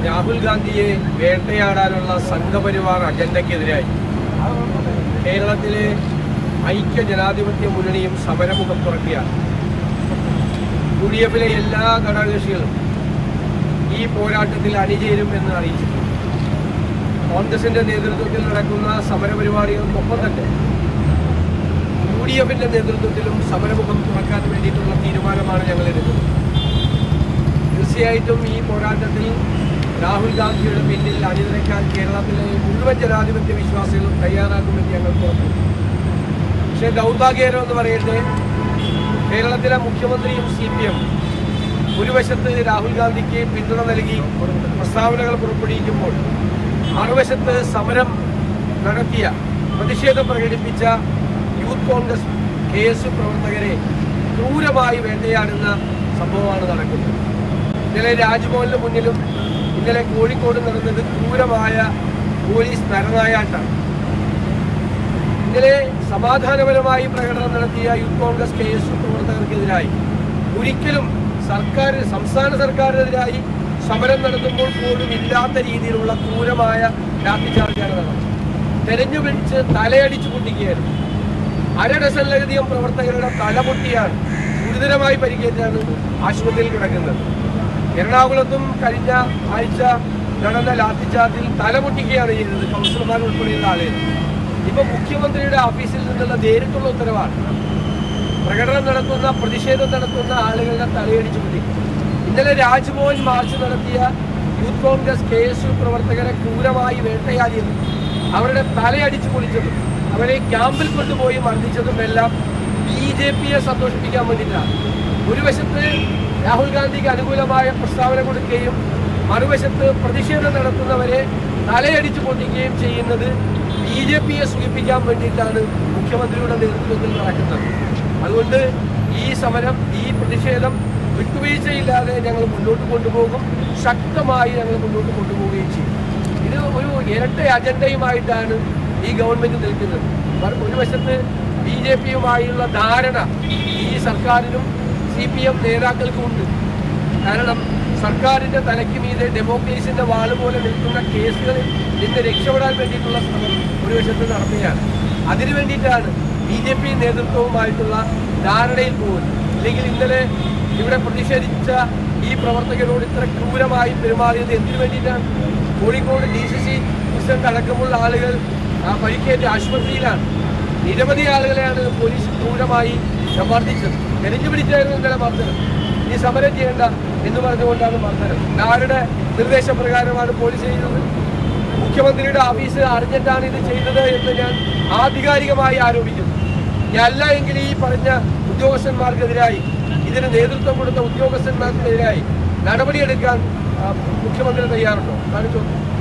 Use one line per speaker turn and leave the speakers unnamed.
രാഹുൽ ഗാന്ധിയെ വേട്ടയാടാനുള്ള സംഘപരിവാർ അജണ്ടയ്ക്കെതിരായി കേരളത്തിലെ ഐക്യ ജനാധിപത്യ മുന്നണിയും സമരമുഖം തുറക്കുകയാണ് യു ഡി എഫിലെ എല്ലാ ഘടകകക്ഷികളും ഈ പോരാട്ടത്തിൽ അണിചേരും എന്ന് അറിയിച്ചിട്ടുണ്ട് കോൺഗ്രസിന്റെ നേതൃത്വത്തിൽ നടക്കുന്ന സമരപരിപാടികൾക്കൊപ്പം തന്നെ യു ഡി എഫിന്റെ നേതൃത്വത്തിലും സമരമുഖം തുറക്കാൻ വേണ്ടിയിട്ടുള്ള തീരുമാനമാണ് ഞങ്ങൾ എടുക്കുന്നത് തീർച്ചയായിട്ടും ഈ പോരാട്ടത്തിൽ രാഹുൽ ഗാന്ധിയുടെ പിന്നിൽ അണിനിരക്കാൻ കേരളത്തിലെ മുഴുവൻ ജനാധിപത്യ വിശ്വാസികളും തയ്യാറാക്കുമെന്ന് ഞങ്ങൾ തുറന്നു പക്ഷേ ദൗർഭാഗ്യകരം എന്ന് പറയട്ടെ കേരളത്തിലെ മുഖ്യമന്ത്രിയും സി പി എം ഒരു വശത്ത് രാഹുൽ ഗാന്ധിക്ക് പിന്തുണ നൽകി പ്രസ്താവനകൾ പുറപ്പെടുവിക്കുമ്പോൾ മറുവശത്ത് സമരം നടത്തിയ പ്രതിഷേധം പ്രകടിപ്പിച്ച youth Congress K S U പ്രവർത്തകരെ ക്രൂരമായി വേട്ടയാടുന്ന സംഭവമാണ് നടക്കുന്നത് ഇന്നലെ രാജ്ഭവനിന് മുന്നിലും ഇന്നലെ കോഴിക്കോട് നടന്നത് ക്രൂരമായ പോലീസ് നരനായാട്ടാണ് ഇന്നലെ സമാധാനപരമായി പ്രകടനം നടത്തിയ youth Congress K S U പ്രവർത്തകർക്കെതിരായി ഒരിക്കലും സർക്കാർ സംസ്ഥാന സർക്കാരിനെതിരായി സമരം നടത്തുമ്പോൾ പോലും ഇല്ലാത്ത രീതിയിലുള്ള ക്രൂരമായ ലാത്തിചാർജാണ് നടന്നത് തെരഞ്ഞു പിടിച്ച് തലയടിച്ചു പൊട്ടിക്കുകയായിരുന്നു അര ഡസനിലധികം പ്രവർത്തകരുടെ തലപൊട്ടിയാണ് ഗുരുതരമായി പരിക്കേറ്റാണ് ആശുപത്രിയിൽ കിടക്കുന്നത് എറണാകുളത്തും കഴിഞ്ഞ ആഴ്ച നടന്ന ലാത്തിച്ചാർജിൽ തലപൊട്ടിക്കുകയാണ് ചെയ്തത് കൗൺസിലർമാർ ഉൾപ്പെടെയുള്ള ആളുകൾ ഇപ്പൊ മുഖ്യമന്ത്രിയുടെ ഓഫീസിൽ നിന്നുള്ള നേരിട്ടുള്ള ഉത്തരവാണ് പ്രകടനം നടത്തുന്ന പ്രതിഷേധം നടത്തുന്ന ആളുകളുടെ തലയടിച്ചു പൊട്ടി ഇന്നലെ രാജ്ഭവൻ മാർച്ച് നടത്തിയ youth Congress K S U പ്രവർത്തകരെ ക്രൂരമായി വേട്ടയാടിയതും അവരുടെ തലയടിച്ചു പൊളിച്ചതും അവരെ ക്യാമ്പിൽ കൊണ്ടുപോയി മർദ്ദിച്ചതും എല്ലാം ബി ജെ പിയെ സന്തോഷിപ്പിക്കാൻ വേണ്ടിയിട്ടാണ് ഒരു വശത്ത് രാഹുൽ ഗാന്ധിക്ക് അനുകൂലമായ പ്രസ്താവന കൊടുക്കുകയും മറുവശത്ത് പ്രതിഷേധം നടത്തുന്നവരെ തലയടിച്ചു പൊട്ടിക്കുകയും ചെയ്യുന്നത് ബി ജെ പിയെ സൂചിപ്പിക്കാൻ വേണ്ടിയിട്ടാണ് മുഖ്യമന്ത്രിയുടെ നേതൃത്വത്തിൽ നടക്കുന്നത് അതുകൊണ്ട് ഈ സമരം ഈ പ്രതിഷേധം വിട്ടുവീഴ്ചയില്ലാതെ ഞങ്ങൾ മുന്നോട്ട് കൊണ്ടുപോകും ശക്തമായി ഞങ്ങൾ മുന്നോട്ട് കൊണ്ടുപോവുകയും ചെയ്യും ഇത് ഒരു ഇരട്ട അജണ്ടയുമായിട്ടാണ് ഈ ഗവൺമെന്റ് നിൽക്കുന്നത് മറു- ഒരു വശത്ത് ബി ജെ പിയുമായുള്ള ധാരണ ഈ സർക്കാരിനും സി പി എം നേതാക്കൾക്കും ഉണ്ട് കാരണം സർക്കാരിന്റെ തലയ്ക്ക് മീതെ ഡെമോക്രേസിന്റെ വാള് പോലെ നിൽക്കുന്ന കേസുകളിൽ നിന്ന് രക്ഷപ്പെടാൻ വേണ്ടിയിട്ടുള്ള ശ്രമം ഒരു വശത്ത് നടത്തുകയാണ് അതിനു വേണ്ടിയിട്ടാണ് ബി ജെ പി നേതൃത്വവുമായിട്ടുള്ള ധാരണയിൽ പോകുന്നത് ഇല്ലെങ്കിൽ ഇന്നലെ ഇവിടെ പ്രതിഷേധിച്ച ഈ പ്രവർത്തകരോട് ഇത്ര ക്രൂരമായി പെരുമാറിയത് എന്തിനു വേണ്ടിയിട്ടാണ് Kozhikode D C C president അടക്കമുള്ള ആളുകൾ ആ പരിക്കേറ്റ് ആശുപത്രിയിലാണ് നിരവധി ആളുകളെയാണ് പോലീസ് ക്രൂരമായി മർദ്ദിച്ചത് തെരഞ്ഞു പിടിച്ചായിരുന്നു ഇന്നലെ മർദ്ദനം ഈ സമരം ചെയ്യേണ്ട എന്ന് പറഞ്ഞുകൊണ്ടാണ് മർദ്ദനം ആരുടെ നിർദ്ദേശപ്രകാരമാണ് പോലീസ് ചെയ്തത് മുഖ്യമന്ത്രിയുടെ ഓഫീസ് അറിഞ്ഞിട്ടാണ് ഇത് ചെയ്തത് എന്ന് ഞാൻ ആധികാരികമായി ആരോപിക്കുന്നു ഇനി അല്ല എങ്കിൽ ഈ പറഞ്ഞ ഉദ്യോഗസ്ഥന്മാർക്കെതിരായി ഇതിന് നേതൃത്വം കൊടുത്ത ഉദ്യോഗസ്ഥന്മാർക്കെതിരായി നടപടിയെടുക്കാൻ ആ, മുഖ്യമന്ത്രി തയ്യാറുണ്ടോ അതാണ് ചോദ്യം